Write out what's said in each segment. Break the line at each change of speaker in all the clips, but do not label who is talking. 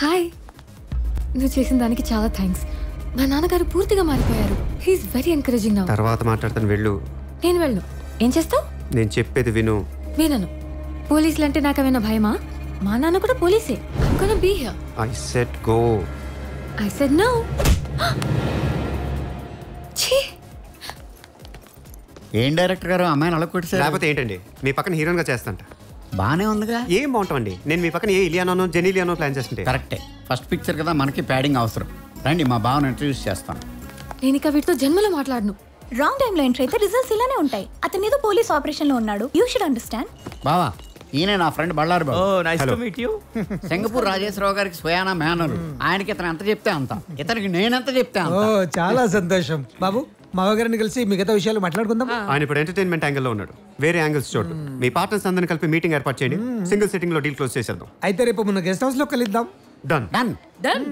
Hi నువ్వు చేసిన దానికి చాలా థ్యాంక్స్ మా నాన్నగారు పూర్తిగా మారిపోయారు హీఈస్ వెరీ ఎంకరేజింగ్ నా
తర్వాత మాట్లాడతాను వెళ్ళు
నేను వెళ్ళను ఏం చేస్తావు
నేను చెప్పేది విను
వినను పోలీసులు అంటే నాకు ఏమైనా భయమా మా నాన్న కూడా పోలీసే I'm be here
I said go
I said no ఛీ
ఏం డైరెక్టర్ గారు అమ్మాయిని అలా కొట్టేశారు
లేకపోతే ఏంటండి మీ పక్కన హీరోయిన్ గా చేస్తాంట
బానే ఉందిగా
ఏం బాగుంటామండి నేను మీ పక్కన ఏ ఇలియానోనో జెనీలియానో ప్లాన్ చేస్తుంటే
కరెక్టే ఫస్ట్ పిక్చర్ కదా మనకి ప్యాడింగ్ అవసరం రండి మా బావని ఇంట్రడ్యూస్ చేస్తాను
నేను ఇక వీటితో జన్మలో మాట్లాడను
రాంగ్ టైంలో ఎంటర్ అయితే రిజల్ట్స్ ఇలానే ఉంటాయి అతను ఏదో పోలీస్ ఆపరేషన్ లో ఉన్నాడు యూ షుడ్ అండర్స్టాండ్
బావా ఈయన నా friend Ballaru Babu
nice to meet you
Singapore Rajeshwararao గారికి స్వయానా మేనరు ఆయనకి ఇతను ఎంత చెప్తే అంత ఇతనికి నేనెంత చెప్తే
ఓ
అంత
చాలా సంతోషం బాబు మావగారిని కలిసి మిగతా విషయాలు మాట్లాడుకుందాం
ఆయన ఇప్పుడు ఎంటర్టైన్మెంట్ యాంగిల్లో ఉన్నాడు వేరే యాంగిల్స్ చూడు మీ పార్ట్నర్స్ అందరిని కలిపి మీటింగ్ ఏర్పాటు చేయండి సింగిల్ సిట్టింగ్ లో డీల్ క్లోజ్ చేసేద్దాం
అయితే రేపు మన గెస్ట్ హౌస్ లో కలుద్దాం
డన్
డన్
డన్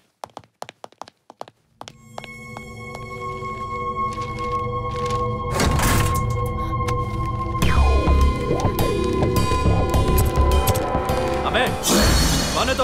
अबे कौन है तो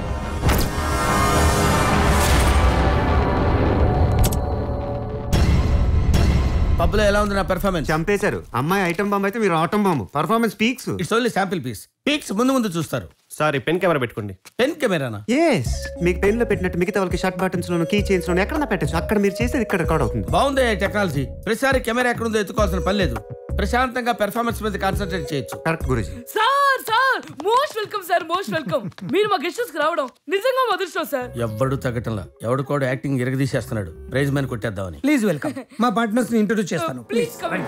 పబ్లో ఎలా ఉంది నా పెర్ఫార్మెన్స్
చంపేశారు అమ్మాయి ఐటమ్ బాంబ్ అయితే మీరు atom bomb performance peaks
it's only sample piece peaks ముందు ముందు చూస్తారు
సార్ ఈ పెన్ కెమెరా పెట్టుకోండి
పెన్ కెమెరానా
ఎస్ మీకు పెన్ లో పెట్టినట్టు మిగతా వాళ్ళకి షర్ట్ బటన్స్ లోను కీ చైన్స్ లోను ఎక్కడ పెట్టచ్చు అక్కడ మీరు చేసేది ఇక్కడ రికార్డ్ అవుతుంది
బాగుంది టెక్నాలజీ ప్రతిసారి కెమెరా ఎక్కడుందో ఎత్తుకోవాల్సిన పని లేదు ప్రశాంతంగా పెర్ఫార్మెన్స్ మీద కాన్సన్ట్రేట్ చేయొచ్చు
correct Guruji
sir sir most welcome sir most welcome మీరు మా గెస్ట్ హౌస్ కి రావడం నిజంగా మా అదృష్టం సార్
ఎవ్వడు తగ్గటంలా ఎవడు కూడా యాక్టింగ్ ఇరగదీసేస్తున్నాడు ప్రైజ్ మ్యాన్ కొట్టేద్దామని
ప్లీజ్ వెల్కమ్ మా పార్ట్నర్స్ ని ఇంట్రొడ్యూస్ చేస్తాను
ప్లీజ్ కమ్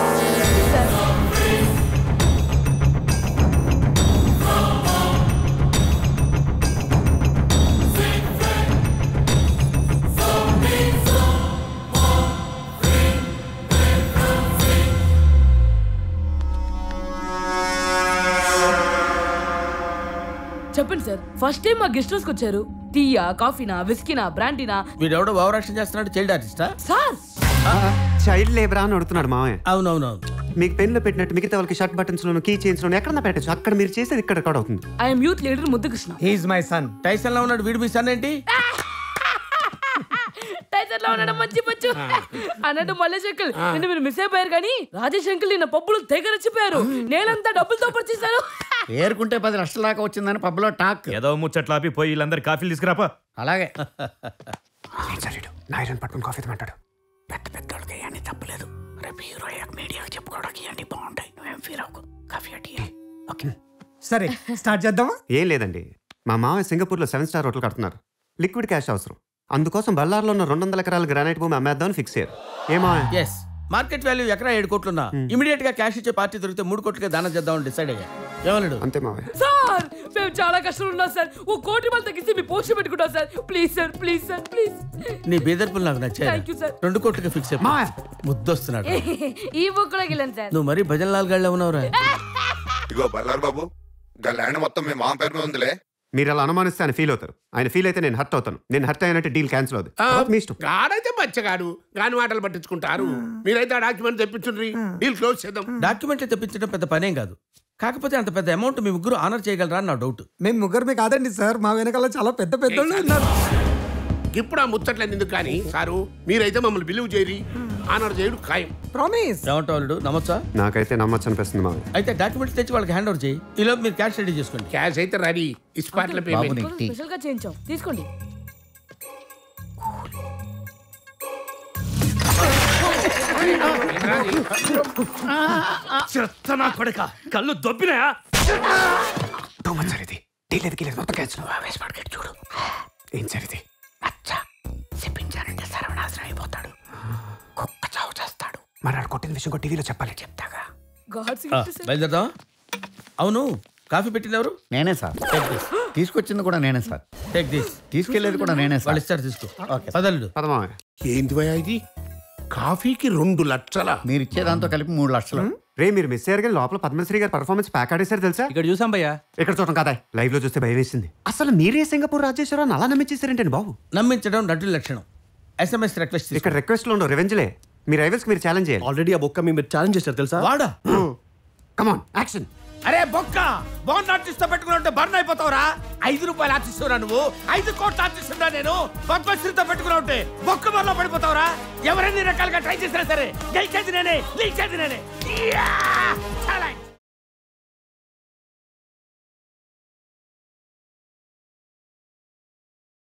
చెప్పండి సార్ ఫస్ట్ టైం మా గెస్ట్ హౌస్ కి వచ్చారు టీయా కాఫీనా విస్కీనా బ్రాండీనా
వీడెవడో ఓవర్ యాక్షన్ చేస్తున్నాడు చైల్డ్ ఆర్టిస్టా
సార్
చైల్డ్ లేబర్ అని అడుగుతున్నాడు మామయ్య
అవునవునవును
మీకు పెన్ లో పెట్టినట్టు మిగతా వాళ్ళకి షర్ట్ బటన్స్ లోను కీ చైన్స్ లోను ఎక్కడ పెట్టచ్చు అక్కడ మీరు చేసేది ఇక్కడ రికార్డ్ అవుతుంది
I'm youth leader Muddu Krishna
he's my son
Tyson లో ఉన్నాడు వీడు మీ సన్ ఏంటి
టైసర్ లో ఉన్నాడు మంచి పచ్చు అన్నట్టు మల్లేష్ అంకుల్ నిన్న మీరు మిస్ అయిపోయారు కానీ రాజేష్ అంకుల్ నిన్న పప్పులు తెగ రచ్చిపోయారు నేనంతా డబ్బులతో పర్చేశాను
ఏరుకుంటే పది లక్షల దాకా వచ్చిందని పబ్లో టాక్
ఏదో ముచ్చట్లాపి పోయి వీళ్ళందరి కాఫీలు తీసుకురాపా
అలాగే
నాయరన్ పట్టుకుని కాఫీ తెమ్మంటాడు
పెద్ద పెద్దోళ్ళకి అన్ని తప్పలేదు రేపు హీరో అయ్యాక మీడియాకి చెప్పుకోవడానికి అన్ని బాగుంటాయి నువ్వేం ఫీల్ అవ్వకు కాఫీ అట్టి ఓకే
సరే స్టార్ట్ చేద్దామా
ఏం లేదండి మా మామయ్య సింగపూర్లో సెవెన్ స్టార్ హోటల్ కడుతున్నారు లిక్విడ్ క్యాష్ అవసరం అందుకోసం బల్లార్లో ఉన్న రెండు వందల ఎకరాల గ్రానైట్ భూమి అమ్మేద్దామని ఫిక్స్ అయ్యారు ఏమా
ఎస్ మార్కెట్ వాల్యూ ఎకరా ఏడు కోట్లున్నా ఇమీడియట్ గా క్యాష్ ఇచ్చే పార్టీ దొరికితే మూడు కోట్లకే దానం చేద్దామని డిసైడ్ అయ్యా ఏమన్నాడు
అంతే మామయ్య
సార్ మేము చాలా కష్టంలో ఉన్నాం సార్ ఓ కోటి మంది తగ్గిస్తే మీ పోస్ట్ పెట్టుకుంటాం sir please sir please sir please
నీ బేదర్పులు నాకు నచ్చాయి
Thank you, sir.
రెండు కోట్లకి ఫిక్స్ అయిపోయి ముద్దొస్తున్నాడు
ఈ బుక్ కూడా వెళ్ళండి సార్
నువ్వు మరీ భజన్ లాల్ గళ్ళ ఉన్నావురా
ఇగో బల్లారు బాబు గా ల్యాండ్ మొత్తం మీ మామ పేరు మీద ఉందిలే
మీరు అలా అనుమానిస్తే ఆయన ఫీల్ అవుతారు ఆయన ఫీల్ అయితే నేను హర్ట్ అవుతాను నేను హర్ట్ అయినట్టు డీల్ క్యాన్సిల్ అవుతుంది మీ ఇష్టం
గాడైతే బచ్చగాడు గాని మాటలు పట్టించుకుంటారు మీరైతే ఆ డాక్యుమెంట్ తెప్పించుండ్రి డీల్ క్లోజ్ చేద్దాం
డాక్యుమెంట్లు తెప్పించడం పెద్ద పనేం కాదు కాకపోతే అంత పెద్ద అమౌంట్ మీ ముగ్గురు ఆనర్ చేయగలరా అని నా డౌట్
మేము ముగ్గురు కాదండి సార్ మా వెనకాల చాలా పెద్ద పెద్దోళ్ళు ఉన్నారు
ఇప్పుడు ఆ ముచ్చట్లేదు ఎందుకు కానీ సారు మీరైతే మమ్మల్ని బిలీవ్ చేయరి ఆనర్ చేయుడు ఖాయం
ప్రామిస్
ఏమంటావు అల్లుడు నమ్మచ్చా
నాకైతే నమ్మచ్చు అనిపిస్తుంది మామయ్య
అయితే డాక్యుమెంట్స్ తెచ్చి వాళ్ళకి హ్యాండ్ ఓవర్ చేయి ఈలోపు మీరు క్యాష్ రెడీ చేసుకోండి
క్యాష్ అయితే రెడీ ఇస్పాట్ల పేమెంట్
స్పెషల్ గా చేయించాం తీసుకోండి
చెత్త నా కొడక కళ్ళు దొబ్బినాయా
సరిది డీల్ ఎదికి లేదు మొత్తం క్యాన్సిల్ చూడు ఏం సరిది
చెప్పించానంటే సర్వనాశనం అయిపోతాడు కుక్క చావు చేస్తాడు
మరి ఆడు కొట్టిన విషయం కూడా టీవీలో చెప్పాలి చెప్తాగా
గాడ్స్
ఆ, బయలుదేరదాం అవును కాఫీ పెట్టింది ఎవరు
నేనే సార్ తీసుకొచ్చింది కూడా నేనే సార్
టేక్ దిస్
తీసుకెళ్లేది కూడా నేనే సార్
వాళ్ళు ఇస్తారు తీసుకో పదల్లుడు
పదమామయ్య
ఏంది భయ ఇది కాఫీకి రెండు లక్షల
మీరు ఇచ్చే దాంతో కలిపి మూడు లక్షలు
రే మీరు మిస్ అయ్యారు కానీ లోపల పద్మశ్రీ గారు పర్ఫార్మెన్స్ ప్యాక్ ఆడేశారు తెలుసా
ఇక్కడ చూసాం భయ్యా
ఇక్కడ చూడటం కదా లైవ్ లో చూస్తే భయం వేసింది అసలు మీరే సింగపూర్ రాజేశ్వరరావు అలా నమ్మించేసారేంటండి బాబు
నమ్మించడం నటుల లక్షణం ఎస్ఎంఎస్ రిక్వెస్ట్
ఇక్కడ రిక్వెస్ట్ లో ఉండవు రివెంజ్లే మీ రైవల్స్ మీరు ఛాలెంజ్ చేయాలి
ఆల్రెడీ ఆ బొక్క మీరు ఛాలెంజ్ చేశారు తెలుసా
వాడా
కమాన్ యాక్షన్
అరే బొక్క బోన్ ఆర్టిస్ట్ తో పెట్టుకుని బర్న్ అయిపోతావురా ఐదు రూపాయలు ఆర్టిస్తున్నా నువ్వు ఐదు కోట్లు ఆర్టిస్తున్నా నేను పద్మశ్రీతో పెట్టుకుని ఉంటే బొక్క బర్లో పడిపోతావురా ఎవరెన్ని రకాలుగా ట్రై చేసినా సరే గెలిచేది నేనే గెలిచేది నేనే యా! చాలా